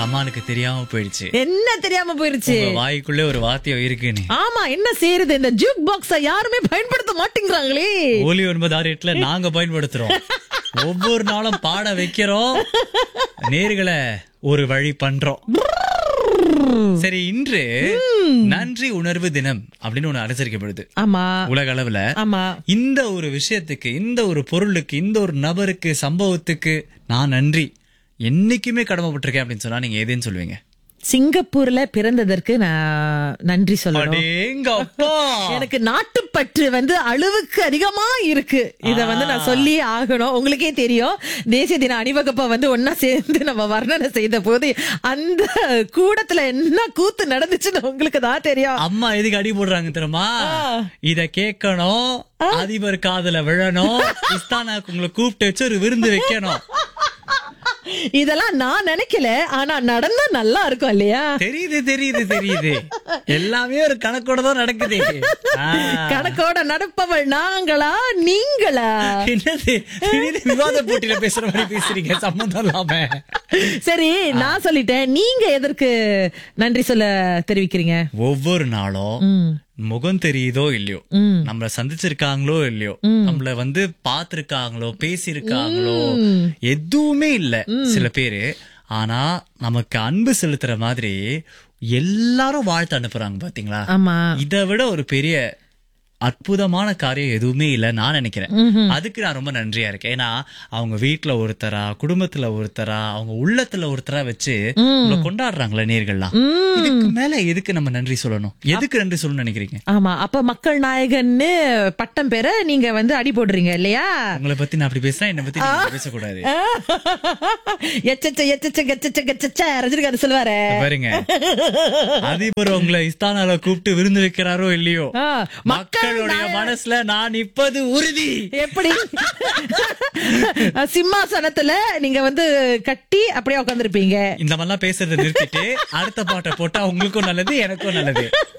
கமானுக்கு தெரியாம போயிடுச்சு என்ன தெரியாம போயிருச்சு உங்க வாய்க்குள்ளே ஒரு வாத்தியம் இருக்குன்னு ஆமா என்ன செய்யறது இந்த ஜூக் பாக்ஸ யாருமே பயன்படுத்த மாட்டேங்கிறாங்களே ஒலி ஒன்பது ஆறு எட்டுல நாங்க பயன்படுத்துறோம் ஒவ்வொரு நாளும் பாட வைக்கிறோம் நேர்களை ஒரு வழி பண்றோம் சரி இன்று நன்றி உணர்வு தினம் அப்படின்னு ஒண்ணு அனுசரிக்கப்படுது ஆமா உலக அளவுல ஆமா இந்த ஒரு விஷயத்துக்கு இந்த ஒரு பொருளுக்கு இந்த ஒரு நபருக்கு சம்பவத்துக்கு நான் நன்றி என்னைக்குமே கடமைப்பட்டிருக்கேன் அப்படின்னு சொன்னா நீங்க எதுன்னு சொல்லுவீங்க சிங்கப்பூர்ல பிறந்ததற்கு நான் நன்றி சொல்லணும் அடேங்கப்பா. எனக்கு நாட்டுப்பற்று வந்து அளவுக்கு அதிகமா இருக்கு இத வந்து நான் சொல்லி ஆகணும் உங்களுக்கே தெரியும் தேசிய தின அணிவகுப்பை வந்து ஒன்னா சேர்ந்து நம்ம வர்ணனை செய்த போது அந்த கூடத்துல என்ன கூத்து நடந்துச்சுன்னு உங்களுக்கு தான் தெரியும் அம்மா எதுக்கு அடி போடுறாங்க தெரியுமா இத கேட்கணும் அதிபர் காதுல விழணும் இஸ்தானாக்கு உங்களை கூப்பிட்டு வச்சு ஒரு விருந்து வைக்கணும் இதெல்லாம் நான் நினைக்கல ஆனா நடந்தா நல்லா இருக்கும் இல்லையா தெரியுது தெரியுது தெரியுது எல்லாமே ஒரு கணக்கோட தான் நடக்குது ஆ. கணக்கோட நடப்பவள் நாங்களா நீங்களா என்னது திடீர்னு விவாத போட்டியில பேசுற மாதிரி பேசுறீங்க சம்மந்தம் இல்லாம சரி நான் சொல்லிட்டேன் நீங்க எதற்கு நன்றி சொல்ல தெரிவிக்கிறீங்க ஒவ்வொரு நாளும் ம், முகம் தெரியுதோ இல்லையோ ம். நம்மள சந்திச்சிருக்காங்களோ இல்லையோ நம்மள வந்து பாத்திருக்காங்களோ பேசியிருக்காங்களோ எதுவுமே இல்ல சில பேரு ஆனா நமக்கு அன்பு செலுத்துற மாதிரி எல்லாரும் வாழ்த்து அனுப்புறாங்க பாத்தீங்களா ஆமா இதை விட ஒரு பெரிய அற்புதமான காரியம் எதுவுமே இல்ல நான் நினைக்கிறேன் அதுக்கு நான் ரொம்ப நன்றியா இருக்கேன் ஏன்னா அவங்க வீட்டுல ஒருத்தரா குடும்பத்துல ஒருத்தரா அவங்க உள்ளத்துல ஒருத்தரா வச்சு உங்களை கொண்டாடுறாங்களே நேர்கள்லாம் இதுக்கு மேல எதுக்கு நம்ம நன்றி சொல்லணும் எதுக்கு நன்றி சொல்லணும்னு நினைக்கிறீங்க ஆமா அப்ப மக்கள் நாயகன்னு பட்டம் பெற நீங்க வந்து அடி போடுறீங்க இல்லையா உங்களை பத்தி நான் அப்படி பேசுறேன் என்னை பத்தி நீங்க பேசக்கூடாது எச்சச்ச எச்சச்ச கச்சச்ச கச்சச்ச ரஜினிகாந்த் சொல்லுவாரு பாருங்க அதிபர் உங்களை இஸ்தானால கூப்பிட்டு விருந்து வைக்கிறாரோ இல்லையோ ஆ, மக்கள் மக்களுடைய மனசுல நான் இப்பது உறுதி எப்படி சிம்மாசனத்துல நீங்க வந்து கட்டி அப்படியே உட்காந்துருப்பீங்க இந்த மாதிரிலாம் பேசுறதை நிறுத்திட்டு அடுத்த பாட்டை போட்டா உங்களுக்கும் நல்லது எனக்கும் நல்லது